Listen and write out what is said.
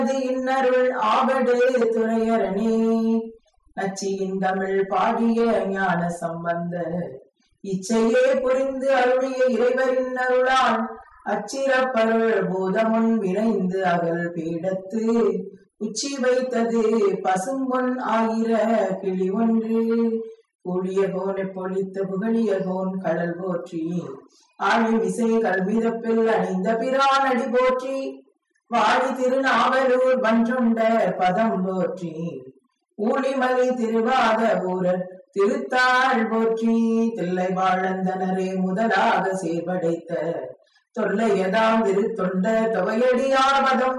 அது இன்னருள் ஆவடு துறையரணே நச்சியின் தமிழ் பாடிய ஞான சம்பந்த இச்சையே புரிந்து அருளிய இறைவரின் அருளால் அச்சிறப்பருள் பூதமுன் விரைந்து அகல் பீடத்து உச்சி வைத்தது பசும்பொன் ஆகிற கிளி ஒன்று கூடிய கோனை பொழித்த புகழிய கோன் கடல் போற்றி ஆழி விசை கல்விதப்பில் அணிந்த பிரானடி போற்றி வாழி திருநாவலூர் வன்றுண்ட பதம் போற்றி ஊழிமலை திருவாத ஊரர் திருத்தாள் போற்றி தில்லை வாழந்தனரே முதலாக சீர்படைத்த தொல்லையதாம் திருத்தொண்ட தொகையடியார் பதம்